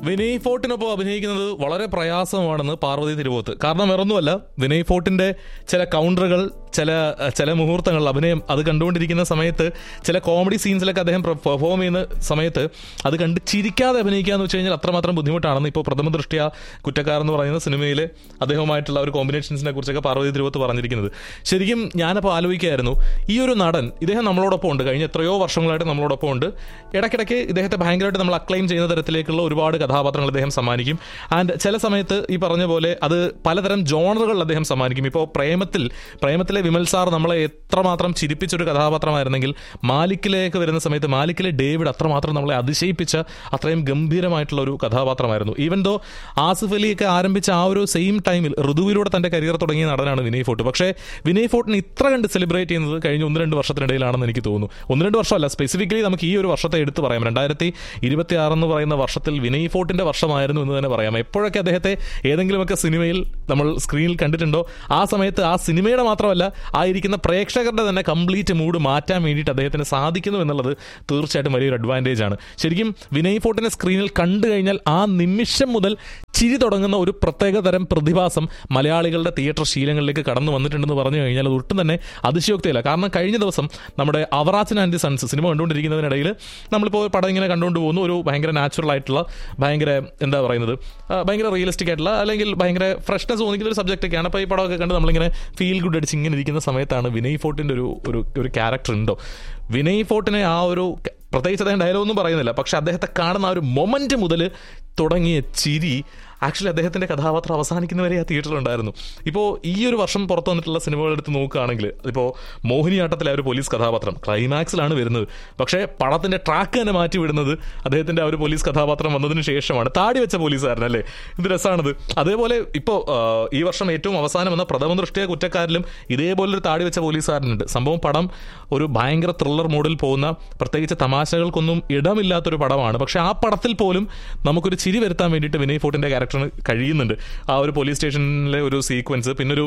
വിനയ് ഫോർട്ടിനൊപ്പം അഭിനയിക്കുന്നത് വളരെ പ്രയാസമാണെന്ന് പാർവതി തിരുവോത്ത് കാരണം വേറൊന്നുമല്ല വിനയ് ഫോർട്ടിന്റെ ചില കൗണ്ടറുകൾ ചില ചില മുഹൂർത്തങ്ങൾ അഭിനയം അത് കണ്ടുകൊണ്ടിരിക്കുന്ന സമയത്ത് ചില കോമഡി സീൻസിലൊക്കെ അദ്ദേഹം പെർഫോം ചെയ്യുന്ന സമയത്ത് അത് കണ്ട് ചിരിക്കാതെ അഭിനയിക്കുക എന്ന് വെച്ച് കഴിഞ്ഞാൽ അത്രമാത്രം ബുദ്ധിമുട്ടാണെന്ന് ഇപ്പോൾ പ്രഥമ ദൃഷ്ടിയ കുറ്റക്കാർ എന്ന് പറയുന്ന സിനിമയിൽ അദ്ദേഹവുമായിട്ടുള്ള ഒരു കോമ്പിനേഷൻസിനെ കുറിച്ചൊക്കെ പാർവതി തിരുവോത്ത് പറഞ്ഞിരിക്കുന്നത് ശരിക്കും ഞാനപ്പോൾ ആലോചിക്കുകയായിരുന്നു ഈ ഒരു നടൻ ഇദ്ദേഹം നമ്മളോടൊപ്പം ഉണ്ട് കഴിഞ്ഞ എത്രയോ വർഷങ്ങളായിട്ട് നമ്മളോടൊപ്പം ഉണ്ട് ഇടയ്ക്കിടയ്ക്ക് ഇദ്ദേഹത്തെ ഭയങ്കരമായിട്ട് നമ്മൾ അക്ലൈം ചെയ്യുന്ന തരത്തിലേക്കുള്ള ഒരുപാട് കഥാപാത്രങ്ങൾ അദ്ദേഹം സമ്മാനിക്കും ആൻഡ് ചില സമയത്ത് ഈ പറഞ്ഞ പോലെ അത് പലതരം ജോണറുകളിൽ അദ്ദേഹം സമ്മാനിക്കും ഇപ്പോൾ പ്രേമത്തിൽ പ്രേമത്തിലെ വിമൽ സാർ നമ്മളെ എത്രമാത്രം ചിരിപ്പിച്ചൊരു കഥാപാത്രമായിരുന്നെങ്കിൽ മാലിക്കിലേക്ക് വരുന്ന സമയത്ത് മാലിക്കിലെ ഡേവിഡ് അത്രമാത്രം നമ്മളെ അതിശയിപ്പിച്ച അത്രയും ഗംഭീരമായിട്ടുള്ള ഒരു കഥാപാത്രമായിരുന്നു ഈവൻ ദോ ആസിഫ് അലിയൊക്കെ ആരംഭിച്ച ആ ഒരു സെയിം ടൈമിൽ ഋതുവിലൂടെ തന്റെ കരിയർ തുടങ്ങിയ നടനാണ് വിനയ് ഫോർട്ട് പക്ഷേ വിനയ് ഫോർട്ടിന് ഇത്ര കണ്ട് സെലിബ്രേറ്റ് ചെയ്യുന്നത് കഴിഞ്ഞ ഒന്ന് രണ്ട് വർഷത്തിനിടയിലാണെന്ന് എനിക്ക് തോന്നുന്നു ഒന്ന് രണ്ട് വർഷമല്ല സ്പെസിഫിക്കലി നമുക്ക് ഈ ഒരു വർഷത്തെ എടുത്ത് പറയാം രണ്ടായിരത്തി ഇരുപത്തി ആറ് എന്ന് പറയുന്ന വർഷത്തിൽ വിനയ് ഫോർട്ടിന്റെ വർഷമായിരുന്നു എന്ന് തന്നെ പറയാം എപ്പോഴൊക്കെ അദ്ദേഹത്തെ ഏതെങ്കിലുമൊക്കെ സിനിമയിൽ നമ്മൾ സ്ക്രീനിൽ കണ്ടിട്ടുണ്ടോ ആ സമയത്ത് ആ സിനിമയുടെ മാത്രമല്ല ആ ഇരിക്കുന്ന പ്രേക്ഷകരുടെ തന്നെ കംപ്ലീറ്റ് മൂഡ് മാറ്റാൻ വേണ്ടിയിട്ട് അദ്ദേഹത്തിന് സാധിക്കുന്നു എന്നുള്ളത് തീർച്ചയായിട്ടും വലിയൊരു അഡ്വാൻറ്റേജ് ആണ് ശരിക്കും വിനയ് ഫോർട്ടിനെ സ്ക്രീനിൽ കണ്ടു കഴിഞ്ഞാൽ ആ നിമിഷം മുതൽ ചിരി തുടങ്ങുന്ന ഒരു പ്രത്യേക തരം പ്രതിഭാസം മലയാളികളുടെ തിയേറ്റർ ശീലങ്ങളിലേക്ക് കടന്നു വന്നിട്ടുണ്ടെന്ന് പറഞ്ഞു കഴിഞ്ഞാൽ അത് ഒട്ടും തന്നെ അതിശയോക്തിയല്ല കാരണം കഴിഞ്ഞ ദിവസം നമ്മുടെ Avarachan and the sons cinema കണ്ടുകൊണ്ടിരിക്കുന്നതിനിടയിൽ നമ്മളിപ്പോൾ പടം ഇങ്ങനെ കണ്ടുകൊണ്ട് പോകുന്നു ഒരു ഭയങ്കര നാച്ചുറൽ ആയിട്ടുള്ള ഭയങ്കര എന്താ പറയുന്നത് ആ, ഭയങ്കര റിയലിസ്റ്റിക് ആയിട്ടുള്ള അല്ലെങ്കിൽ ഭയങ്കര ഫ്രഷ്നെസ് തോന്നിക്കുന്ന ഒരു സബ്ജക്റ്റ് ഒക്കെയാണ് അപ്പോൾ ഈ പടമൊക്കെ കണ്ട് നമ്മളിങ്ങനെ ഫീൽ ഗുഡ് അടിച്ച് ഇങ്ങനെ ഇരിക്കുന്ന സമയത്താണ് വിനയ് ഫോർട്ടിൻ്റെ ഒരു ഒരു ഒരു ക്യാരക്ടർ ഉണ്ടോ വിനയ് ഫോർട്ടിനെ ആ ഒരു പ്രത്യേകിച്ച് അദ്ദേഹം ഡയലോഗൊന്നും പറയുന്നില്ല പക്ഷെ അദ്ദേഹത്തെ കാണുന്ന ആ ഒരു മൊമെന്റ് മുതൽ തുടങ്ങിയ ചിരി ആക്ച്വലി അദ്ദേഹത്തിന്റെ കഥാപാത്രം അവസാനിക്കുന്നവരെ ആ തിയേറ്ററിലുണ്ടായിരുന്നു ഇപ്പോൾ ഈ ഒരു വർഷം പുറത്തു വന്നിട്ടുള്ള സിനിമകൾ എടുത്ത് നോക്കുകയാണെങ്കിൽ ഇപ്പോൾ മോഹിനിയാട്ടത്തിലെ ആ ഒരു പോലീസ് കഥാപാത്രം ക്ലൈമാക്സിലാണ് വരുന്നത് പക്ഷേ പടത്തിന്റെ ട്രാക്ക് തന്നെ മാറ്റി വിടുന്നത് അദ്ദേഹത്തിന്റെ ആ ഒരു പോലീസ് കഥാപാത്രം വന്നതിന് ശേഷമാണ് താടി വെച്ച പോലീസുകാരൻ അല്ലേ ഇത് രസമാണിത് അതേപോലെ ഇപ്പോൾ ഈ വർഷം ഏറ്റവും അവസാനം വന്ന പ്രഥമ ദൃഷ്ടിയ കുറ്റക്കാരിലും ഇതേപോലൊരു താടി വെച്ച പോലീസുകാരനുണ്ട് സംഭവം പടം ഒരു ഭയങ്കര ത്രില്ലർ മോഡിൽ പോകുന്ന പ്രത്യേകിച്ച് തമാശകൾക്കൊന്നും ഇടമില്ലാത്തൊരു പടമാണ് പക്ഷെ ആ പടത്തിൽ പോലും നമുക്കൊരു ചിരി വരുത്താൻ വേണ്ടിയിട്ട് വിനയ് ഫോർട്ടിന്റെ ക്യാരക്ടറിന് കഴിയുന്നുണ്ട് ആ ഒരു പോലീസ് സ്റ്റേഷനിലെ ഒരു സീക്വൻസ് പിന്നൊരു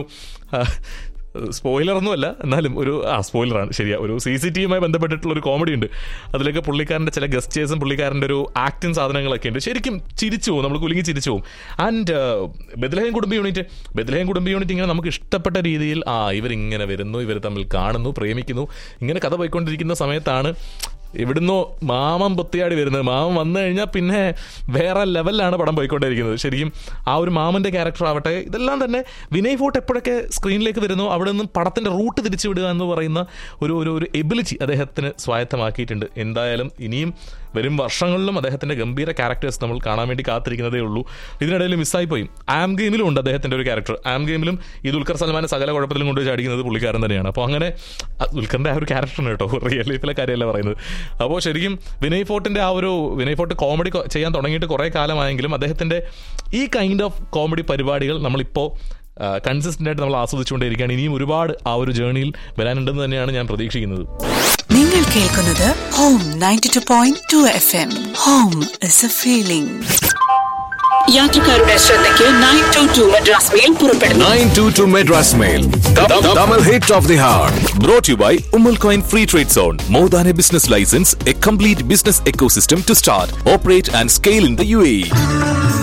സ്പോയിലർ ഒന്നുമല്ല എന്നാലും ഒരു ആ സ്പോയിലറാണ് ശരിയാ ഒരു സി സി ടി വിയുമായി ബന്ധപ്പെട്ടിട്ടുള്ള ഒരു കോമഡി ഉണ്ട് അതിലൊക്കെ പുള്ളിക്കാരൻ്റെ ചില ഗസ്റ്റേഴ്സും പുള്ളിക്കാരൻ്റെ ഒരു ആക്ടിങ് സാധനങ്ങളൊക്കെ ഉണ്ട് ശരിക്കും ചിരിച്ചു പോകും നമ്മൾ കുലുങ്ങി ചിരിച്ചു പോകും ആൻഡ് ബദലഹം കുടുംബ യൂണിറ്റ് ബദലഹം കുടുംബ യൂണിറ്റ് ഇങ്ങനെ നമുക്ക് ഇഷ്ടപ്പെട്ട രീതിയിൽ ആ ഇവരിങ്ങനെ വരുന്നു ഇവർ തമ്മിൽ കാണുന്നു പ്രേമിക്കുന്നു ഇങ്ങനെ കഥ പോയിക്കൊണ്ടിരിക്കുന്ന സമയത്താണ് ഇവിടുന്ന് മാമൻ പൊത്തിയാടി വരുന്നത് മാമൻ വന്നു കഴിഞ്ഞാൽ പിന്നെ വേറെ ലെവലിലാണ് പടം പോയിക്കൊണ്ടിരിക്കുന്നത് ശരിക്കും ആ ഒരു മാമന്റെ ക്യാരക്ടർ ആവട്ടെ ഇതെല്ലാം തന്നെ വിനയ് ഫോർട്ട് എപ്പോഴൊക്കെ സ്ക്രീനിലേക്ക് വരുന്നു അവിടെ നിന്നും പടത്തിന്റെ റൂട്ട് തിരിച്ചു വിടുക എന്ന് പറയുന്ന ഒരു ഒരു ഒരു എബിലിറ്റി അദ്ദേഹത്തിന് സ്വായത്തമാക്കിയിട്ടുണ്ട് എന്തായാലും ഇനിയും വരും വർഷങ്ങളിലും അദ്ദേഹത്തിന്റെ ഗംഭീര ക്യാരക്ടേഴ്സ് നമ്മൾ കാണാൻ വേണ്ടി കാത്തിരിക്കുന്നതേ ഉള്ളൂ ഇതിനിടയിൽ മിസ്സായി പോയി ആം ഗെയിമിലും ഉണ്ട് അദ്ദേഹത്തിന്റെ ഒരു ക്യാരക്ടർ ആം ഗെയിമിലും ഈ ദുൽഖർ സൽമാനെ സകല കുഴപ്പത്തിലും കൊണ്ടുപോയി ചാടിക്കുന്നത് പുള്ളിക്കാരൻ തന്നെയാണ് അപ്പോൾ അങ്ങനെ ആ ദുൽഖറിന്റെ ആ ഒരു ക്യാരക്ടറാണ് കേട്ടോ റിയൽ ലൈഫിലെ കാര്യമല്ല പറയുന്നത് അപ്പോൾ ശരിക്കും വിനയ് ഫോർട്ടിന്റെ ആ ഒരു വിനയ് ഫോർട്ട് കോമഡി ചെയ്യാൻ തുടങ്ങിയിട്ട് കുറേ കാലമായെങ്കിലും അദ്ദേഹത്തിന്റെ ഈ കൈൻഡ് ഓഫ് കോമഡി പരിപാടികൾ നമ്മളിപ്പോൾ കൺസിസ്റ്റന്റ് ആയിട്ട് നമ്മൾ ആസ്വദിച്ചുകൊണ്ടിരിക്കുകയാണ് ഇനിയും ഒരുപാട് ആ ഒരു ജേണിയിൽ വരാനുണ്ടെന്ന് തന്നെയാണ് ഞാൻ പ്രതീക്ഷിക്കുന്നത് നിങ്ങൾ കേൾക്കുന്നത് home ninety two point two F M home is a feeling യാത്രക്കാരുടെ ശ്രദ്ധയ്ക്ക് nine two two Madras mail പുറപ്പെടുന്നു 922 Madras Mail. Double hit of the hour. Brought to you by Umal Coin Free Trade Zone. More than a business license, a complete business ecosystem to start, operate, and scale in the UAE.